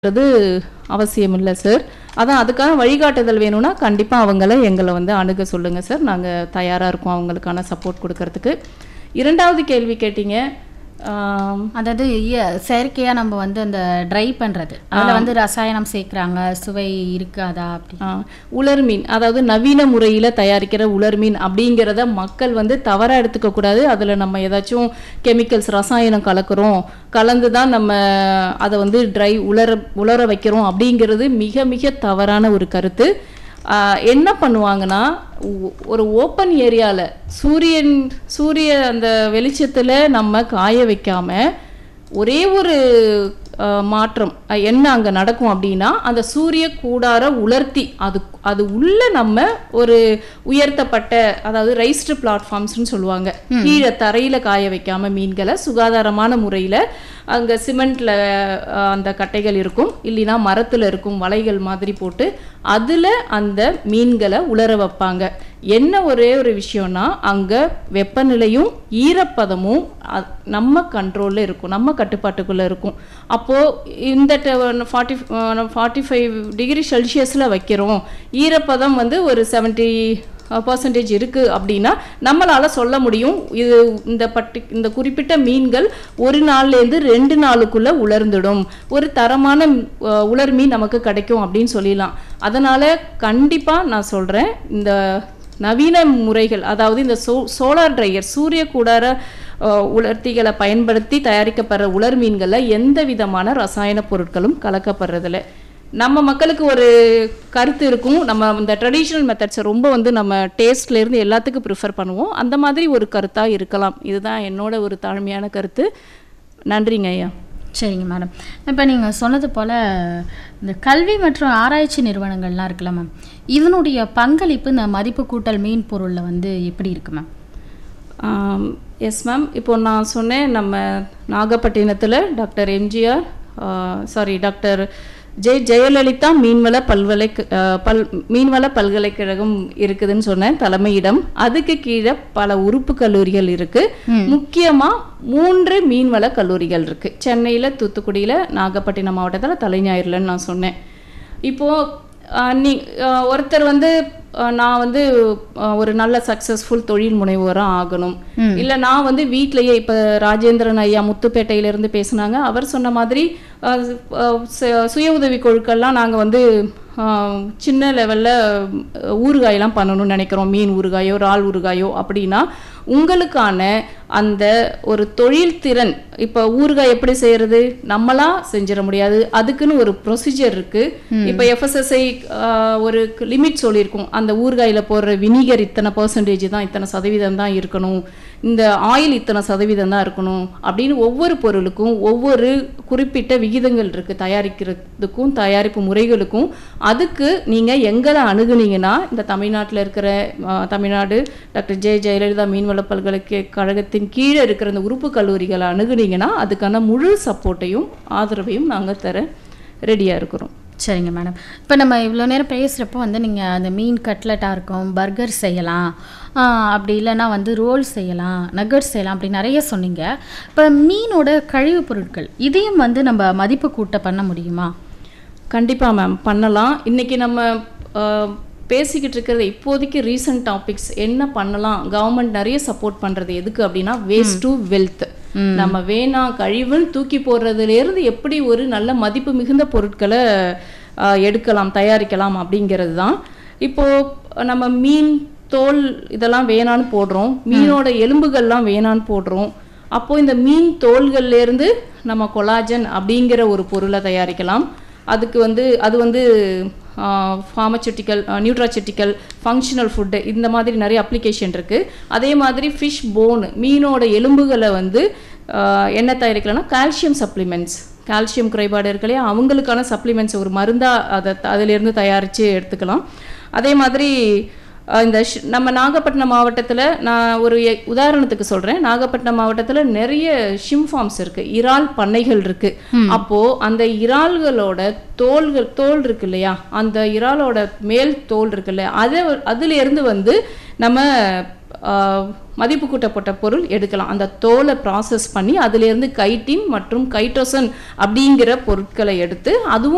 அது அவசியம் இல்லை சார் அதான் அதுக்கான வழிகாட்டுதல் வேணும்னா கண்டிப்பாக அவங்கள எங்களை வந்து அணுக சொல்லுங்கள் சார் நாங்கள் தயாராக இருக்கோம் அவங்களுக்கான சப்போர்ட் கொடுக்கறதுக்கு இரண்டாவது கேள்வி கேட்டீங்க ஆம், அதாவது இய- செயற்கையா நம்ம வந்து அந்த ட்ரை பண்றது அதுல வந்து ரசாயனம் சேர்க்கறாங்க சுவை இருக்காதா அப்படி ஆ, உலர் மீன் அதாவது நவீன முறையில் தயாரிக்கிற உலர் மீன் அப்படிங்கிறத மக்கள் வந்து தவறாக எடுத்துக்க கூடாது அதில் நம்ம ஏதாச்சும் கெமிக்கல்ஸ் ரசாயனம் கலக்கிறோம் கலந்து தான் நம்ம அதை வந்து ட்ரை உலர உலர வைக்கிறோம் அப்படிங்கிறது மிக மிக தவறான ஒரு கருத்து ஆ, என்ன பண்ணுவாங்கன்னா ஒ- ஒரு ஓப்பன் ஏரியாவில் சூரியன் சூரிய அந்த வெளிச்சத்தில் நம்ம காய வைக்காம ஒரே ஒரு அஹ், மாற்றம் அஹ், என்ன அங்கே நடக்கும் அப்படின்னா அந்த சூரிய கூடார உலர்த்தி அது அது உள்ள நம்ம ஒரு உயர்த்தப்பட்ட அதாவது ரைஸ்டு பிளாட்ஃபார்ம்ஸ்னு சொல்லுவாங்க கீழே தரையில காய வைக்காம மீன்களை சுகாதாரமான முறையில் அங்கே சிமெண்ட்ல அந்த கட்டைகள் இருக்கும் இல்லைன்னா மரத்தில் இருக்கும் வலைகள் மாதிரி போட்டு அதில் அந்த மீன்களை உலர வைப்பாங்க என்ன ஒரே ஒரு விஷயம்னா அங்கே வெப்பநிலையும் ஈரப்பதமும் அ- நம்ம கண்ட்ரோலில் இருக்கும் நம்ம கட்டுப்பாட்டுக்குள்ளே இருக்கும் அப்போது இந்த ஃபார்ட்டி ஃபார்ட்டி ஃபைவ் டிகிரி செல்சியஸில் வைக்கிறோம் ஈரப்பதம் வந்து ஒரு செவன்ட்டி பர்சன்டேஜ் இருக்குது அப்படின்னா நம்மளால் சொல்ல முடியும் இது இந்த பட்டி இந்த குறிப்பிட்ட மீன்கள் ஒரு நாள்லேருந்து ரெண்டு நாளுக்குள்ளே உலர்ந்துடும் ஒரு தரமான அஹ், உலர் மீன் நமக்கு கிடைக்கும் அப்படின்னு சொல்லிடலாம் அதனால் கண்டிப்பாக நான் சொல்கிறேன் இந்த நவீன முறைகள் அதாவது இந்த சோ சோலார் ட்ரையர் சூரிய கூடார அஹ், உலர்த்திகளை பயன்படுத்தி தயாரிக்கப்படுற உலர் மீன்களில் எந்த விதமான ரசாயன பொருட்களும் கலக்கப்படுறதில்ல நம்ம மக்களுக்கு ஒரு கருத்து இருக்கும் நம்ம இந்த ட்ரெடிஷ்னல் மெத்தட்ஸை ரொம்ப வந்து நம்ம டேஸ்ட்ல இருந்து எல்லாத்துக்கும் ப்ரிஃபர் பண்ணுவோம் அந்த மாதிரி ஒரு கருத்தாக இருக்கலாம் இதுதான் என்னோட ஒரு தாழ்மையான கருத்து நன்றிங்க ஐயா சரிங்க மேடம் இப்போ நீங்கள் சொன்னது போல் இந்த கல்வி மற்றும் ஆராய்ச்சி நிறுவனங்கள்லாம் இருக்குல்ல மேம் இதனுடைய பங்களிப்பு இந்த மதிப்பு கூட்டல் மீன் பொருளில் வந்து எப்படி இருக்கு மேம் எஸ் மேம் இப்போ நான் சொன்னேன் நம்ம நாகப்பட்டினத்தில் டாக்டர் எம்ஜிஆர் சாரி டாக்டர் ஜெய ஜெயலலிதா மீன்வள பல்கலை பல் மீன்வள பல்கலைக்கழகம் இருக்குதுன்னு சொன்னேன் தலைமையிடம் அதுக்கு கீழே பல உறுப்பு கல்லூரிகள் இருக்கு முக்கியமா மூன்று மீன்வள கல்லூரிகள் இருக்கு சென்னையில தூத்துக்குடியில நாகப்பட்டினம் மாவட்டத்துல தலைஞாயிறுலன்னு நான் சொன்னேன் இப்போ ஆஹ் நீ ஆஹ் ஒருத்தர் வந்து ஆஹ் நான் வந்து ஆஹ் ஒரு நல்ல சக்ஸஸ்ஃபுல் தொழில் முனைவோராக ஆகணும் இல்லை நான் வந்து வீட்டிலேயே இப்போ ராஜேந்திரன் ஐயா முத்துப்பேட்டையில இருந்து பேசுனாங்க அவர் சொன்ன மாதிரி ஆஹ் ஆஹ் சு- சுய உதவி குழுக்கள்லாம் நாங்கள் வந்து ஆஹ் சின்ன லெவலில் ஊறுகாயெல்லாம் பண்ணணும்னு நினைக்கிறோம் மீன் ஊறுகாயோ இறால் ஊறுகாயோ அப்படின்னா உங்களுக்கான அந்த ஒரு தொழில் திறன் இப்போ ஊறுகாய் எப்படி செய்யறது நம்மளா செஞ்சிட முடியாது அதுக்குன்னு ஒரு ப்ரொசீஜர் இருக்கு இப்போ எஃப்எஸ்எஸ்ஐ ஒரு லிமிட் சொல்லியிருக்கும் அந்த ஊறுகாயில போடுற வினிகர் இத்தனை பர்சன்டேஜ் தான் இத்தனை சதவீதம் தான் இருக்கணும் இந்த ஆயில் இத்தனை சதவீதம் தான் இருக்கணும் அப்படின்னு ஒவ்வொரு பொருளுக்கும் ஒவ்வொரு குறிப்பிட்ட விகிதங்கள் இருக்கு தயாரிக்கிறதுக்கும் தயாரிப்பு முறைகளுக்கும் அதுக்கு நீங்க எங்களை அணுகுனீங்கன்னா இந்த தமிழ்நாட்டில் இருக்கிற ஆஹ், தமிழ்நாடு டாக்டர் ஜெய ஜெயலலிதா மீன்வள பல்கலைக்கழகத்தின் கீழே இருக்கிற இந்த உறுப்பு கல்லூரிகளை அணுகுனீங்கன்னா அதுக்கான முழு சப்போர்ட்டையும் ஆதரவையும் நாங்க தர ரெடியா இருக்கிறோம் சரிங்க மேடம் இப்போ நம்ம இவ்வளோ நேரம் பேசுகிறப்போ வந்து நீங்கள் அந்த மீன் கட்லெட்டாக இருக்கும் பர்கர் செய்யலாம் ஆஹ் அப்படி இல்லைன்னா வந்து ரோல் செய்யலாம் நகட்ஸ் செய்யலாம் அப்படி நிறைய சொன்னீங்க இப்போ மீனோட கழிவுப் பொருட்கள் இதையும் வந்து நம்ம மதிப்பு கூட்ட பண்ண முடியுமா கண்டிப்பா மேம் பண்ணலாம் இன்னைக்கு நம்ம அஹ், பேசிக்கிட்டு இருக்கிறது இப்போதைக்கு ரீசன்ட் டாபிக்ஸ் என்ன பண்ணலாம் கவர்மெண்ட் நிறைய சப்போர்ட் பண்றது எதுக்கு அப்படின்னா வேஸ்ட் டு வெல்த் நம்ம வேணாம் கழிவுன்னு தூக்கி போடுறதுல இருந்து எப்படி ஒரு நல்ல மதிப்பு மிகுந்த பொருட்களை அஹ், எடுக்கலாம் தயாரிக்கலாம் அப்படிங்கிறது தான் இப்போ நம்ம மீன் தோல் இதெல்லாம் வேணான்னு போடுறோம் மீனோட எலும்புகள்லாம் வேணான்னு போடுறோம் அப்போ இந்த மீன் தோல்கள்ல இருந்து நம்ம கொலாஜன் அப்படிங்கிற ஒரு பொருளை தயாரிக்கலாம் அதுக்கு வந்து அது வந்து ஃபார்மசூட்டிக்கல் நியூட்ராசெட்டிக்கல் ஃபங்க்ஷனல் ஃபுட்டு இந்த மாதிரி நிறைய அப்ளிகேஷன் இருக்குது அதே மாதிரி ஃபிஷ் போன் மீனோட எலும்புகளை வந்து ஆஹ், என்ன தயாரிக்கலாம்னா கால்சியம் சப்ளிமெண்ட்ஸ் கால்சியம் குறைபாடு இருக்கு இல்லையா அவங்களுக்கான சப்ளிமெண்ட்ஸ் ஒரு மருந்தாக அதை அதிலிருந்து தயாரித்து எடுத்துக்கலாம் அதே மாதிரி அஹ் இந்த ஷ்- நம்ம நாகப்பட்டினம் மாவட்டத்தில் நான் ஒரு எ- உதாரணத்துக்கு சொல்கிறேன் நாகப்பட்டினம் மாவட்டத்தில் நிறைய ஷிம் ஃபார்ம்ஸ் இருக்குது இறால் பண்ணைகள் இருக்குது அப்போது அந்த இறால்களோட தோல்கள் தோல் இருக்கு இல்லையா அந்த இறாலோட மேல் தோல் இருக்குல்ல அதை அதுலேருந்து வந்து நம்ம ஆஹ், மதிப்பு கூட்டப்பட்ட பொருள் எடுக்கலாம் அந்த தோலை ப்ராசஸ் பண்ணி அதிலிருந்து கைட்டின் மற்றும் கைட்டோசன் அப்படிங்கிற பொருட்களை எடுத்து அதுவும்